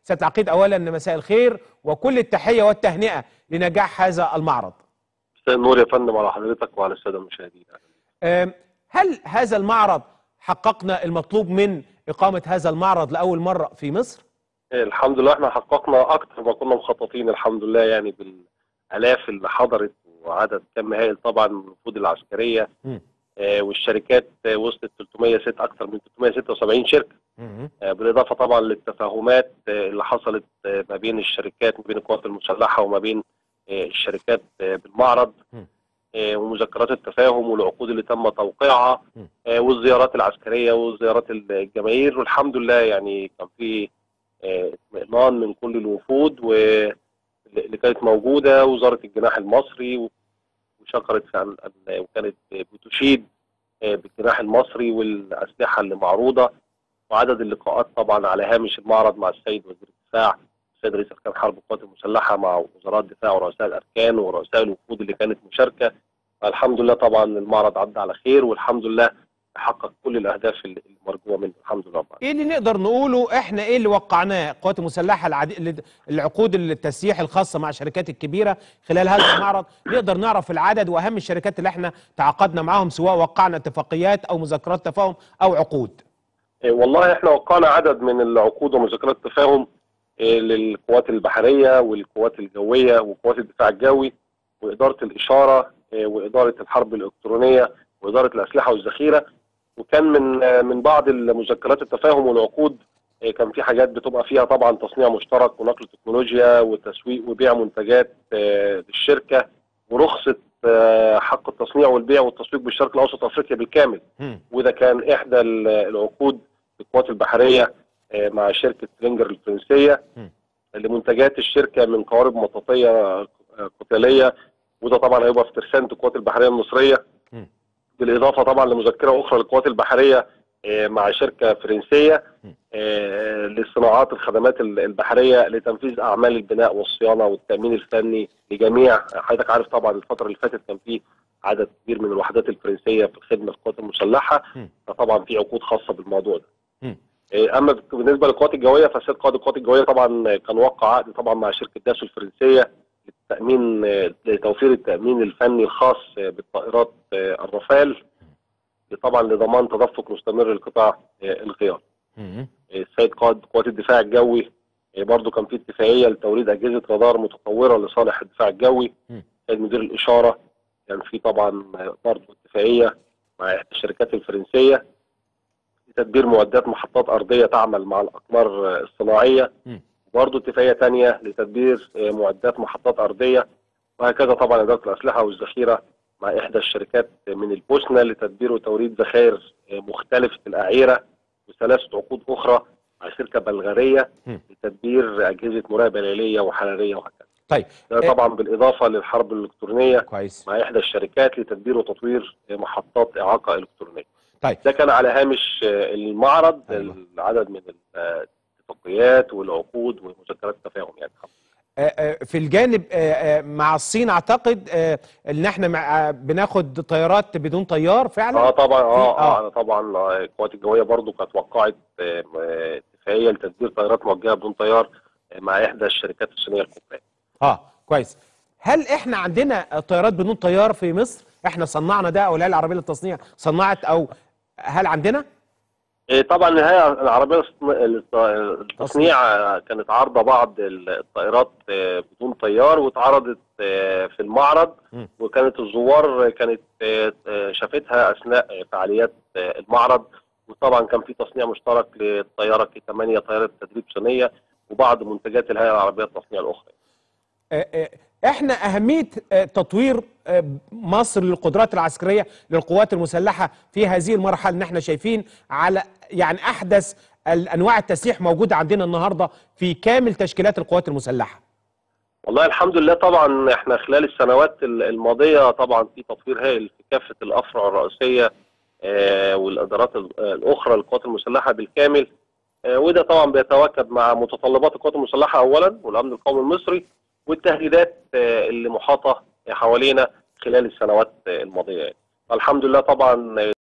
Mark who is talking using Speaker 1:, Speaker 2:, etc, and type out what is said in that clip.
Speaker 1: سياده العقيد اولا مساء الخير وكل التحيه والتهنئه لنجاح هذا المعرض
Speaker 2: مساء النور يا فندم على حضرتك وعلى الساده المشاهدين
Speaker 1: أم، هل هذا المعرض حققنا المطلوب من اقامه هذا المعرض لاول مره في مصر
Speaker 2: الحمد لله احنا حققنا اكتر ما كنا مخططين الحمد لله يعني بالالاف اللي حضرت وعدد كم هائل طبعا من الوفود العسكريه
Speaker 1: مم.
Speaker 2: آه، والشركات آه، وصلت 306 اكثر من 376 شركه
Speaker 1: مم.
Speaker 2: آه، بالاضافه طبعا للتفاهمات آه، اللي حصلت آه، ما بين الشركات ما بين القوات المسلحه وما بين آه، الشركات آه، بالمعرض
Speaker 1: م.
Speaker 2: آه، ومذكرات التفاهم والعقود اللي تم توقيعها
Speaker 1: م.
Speaker 2: آه، والزيارات العسكريه وزيارات الجماهير والحمد لله يعني كان في آه، اطمئنان من كل الوفود واللي كانت موجوده وزاره الجناح المصري وشكرت عن عن- وكانت بتشيد آه، بالجناح المصري والاسلحه اللي معروضه وعدد اللقاءات طبعا على هامش المعرض مع السيد وزير الدفاع السيد رئيس اركان حرب القوات المسلحه مع وزراء الدفاع ورؤساء الاركان ورؤساء الوفود اللي كانت مشاركه الحمد لله طبعا المعرض عدى على خير والحمد لله حقق كل الاهداف اللي المرجوه منه الحمد لله
Speaker 1: ايه اللي نقدر نقوله احنا ايه اللي وقعناه القوات المسلحه العدي... العقود التسليح الخاصه مع الشركات الكبيره خلال هذا المعرض نقدر نعرف العدد واهم الشركات اللي احنا تعاقدنا معاهم سواء وقعنا اتفاقيات او مذكرات تفاهم او عقود
Speaker 2: إيه والله احنا وقعنا عدد من العقود ومذكرات التفاهم إيه للقوات البحريه والقوات الجويه وقوات الدفاع الجوي واداره الاشاره إيه واداره الحرب الالكترونيه واداره الاسلحه والذخيره وكان من آه، من بعض المذكرات التفاهم والعقود إيه كان في حاجات بتبقى فيها طبعا تصنيع مشترك ونقل تكنولوجيا وتسويق وبيع منتجات آه، للشركه ورخصه آه، حق التصنيع والبيع والتسويق بالشرق الاوسط افريقيا بالكامل
Speaker 1: مم.
Speaker 2: وده كان احدى ال- العقود القوات البحريه آه، مع شركه رينجر الفرنسيه
Speaker 1: م.
Speaker 2: لمنتجات الشركه من قوارب مطاطيه آه، قتاليه وده طبعا هيبقى في ترسانه القوات البحريه المصريه
Speaker 1: م.
Speaker 2: بالاضافه طبعا لمذكره اخرى للقوات البحريه آه، مع شركه فرنسيه
Speaker 1: م.
Speaker 2: آه، للصناعات الخدمات ال- البحريه لتنفيذ اعمال البناء والصيانه والتامين الفني لجميع حضرتك عارف طبعا الفتره اللي فاتت كان في عدد كبير من الوحدات الفرنسيه في خدمه القوات المسلحه
Speaker 1: م.
Speaker 2: فطبعا في عقود خاصه بالموضوع ده.
Speaker 1: م.
Speaker 2: إيه، اما بالنسبه للقوات الجويه فسيد قائد القوات الجويه طبعا كان وقع عقد طبعا مع شركه داسو الفرنسيه للتامين آه، لتوفير التامين الفني الخاص آه، بالطائرات آه، الرافال طبعا لضمان تدفق مستمر لقطاع آه، الغيار.
Speaker 1: مم.
Speaker 2: السيد قائد قوات الدفاع الجوي آه، برضو كان في اتفاقيه لتوريد اجهزه رادار متطوره لصالح الدفاع الجوي
Speaker 1: م.
Speaker 2: سيد مدير الاشاره كان في طبعا آه، برضو اتفاقيه مع إحدى الشركات الفرنسيه لتدبير معدات محطات ارضيه تعمل مع الاقمار آه، الصناعيه
Speaker 1: م.
Speaker 2: برضو اتفاقيه ثانيه لتدبير آه، معدات محطات ارضيه وهكذا طبعا اداره الاسلحه والذخيره مع احدى الشركات من البوسنه لتدبير وتوريد ذخائر آه، مختلفه الاعيره وثلاثه عقود اخرى مع شركه بلغاريه
Speaker 1: م.
Speaker 2: لتدبير اجهزه مراقبه ليليه وحراريه وهكذا
Speaker 1: طيب
Speaker 2: ده
Speaker 1: إيه.
Speaker 2: طبعا بالاضافه للحرب الالكترونيه
Speaker 1: كويس
Speaker 2: مع احدى الشركات لتدبير وتطوير آه، محطات اعاقه الكترونيه
Speaker 1: طيب
Speaker 2: ده كان على هامش آه، المعرض
Speaker 1: أيوة.
Speaker 2: العدد من ال- الاتفاقيات والعقود ومذكرات التفاهم يعني
Speaker 1: آه، آه، في الجانب آه، آه، مع الصين اعتقد آه، ان احنا مع- آه، بناخد طيارات بدون طيار فعلا
Speaker 2: اه طبعا اه
Speaker 1: في- آه.
Speaker 2: اه أنا طبعا آه، القوات الجويه برضو كانت وقعت آه، آه، اتفاقيه لتدبير طيارات موجهه بدون طيار آه، مع احدى الشركات الصينيه الكبرى
Speaker 1: اه كويس هل احنا عندنا طيارات بدون طيار في مصر احنا صنعنا ده او الهيئه العربيه للتصنيع صنعت او هل عندنا
Speaker 2: آه، طبعا الهيئه العربيه للص- للتصنيع آه، كانت عارضه بعض الطائرات آه، بدون طيار واتعرضت آه، في المعرض
Speaker 1: م.
Speaker 2: وكانت الزوار كانت آه، آه، شافتها اثناء آه، فعاليات آه، المعرض وطبعا كان في تصنيع مشترك للطياره كي 8 طياره تدريب صينيه وبعض منتجات الهيئه العربيه للتصنيع الاخرى
Speaker 1: آه، آه، احنا اهميه آه، تطوير آه، مصر للقدرات العسكريه للقوات المسلحه في هذه المرحله ان احنا شايفين على يعني احدث الانواع التسليح موجوده عندنا النهارده في كامل تشكيلات القوات المسلحه
Speaker 2: والله الحمد لله طبعا احنا خلال السنوات ال- الماضيه طبعا في تطوير هائل في كافه الافرع الرئيسيه آه، والادارات ال- الاخرى للقوات المسلحه بالكامل آه، وده طبعا بيتواكب مع متطلبات القوات المسلحه اولا والامن القومي المصري والتهديدات آه، اللي محاطه حوالينا خلال السنوات آه، الماضيه يعني. الحمد لله طبعا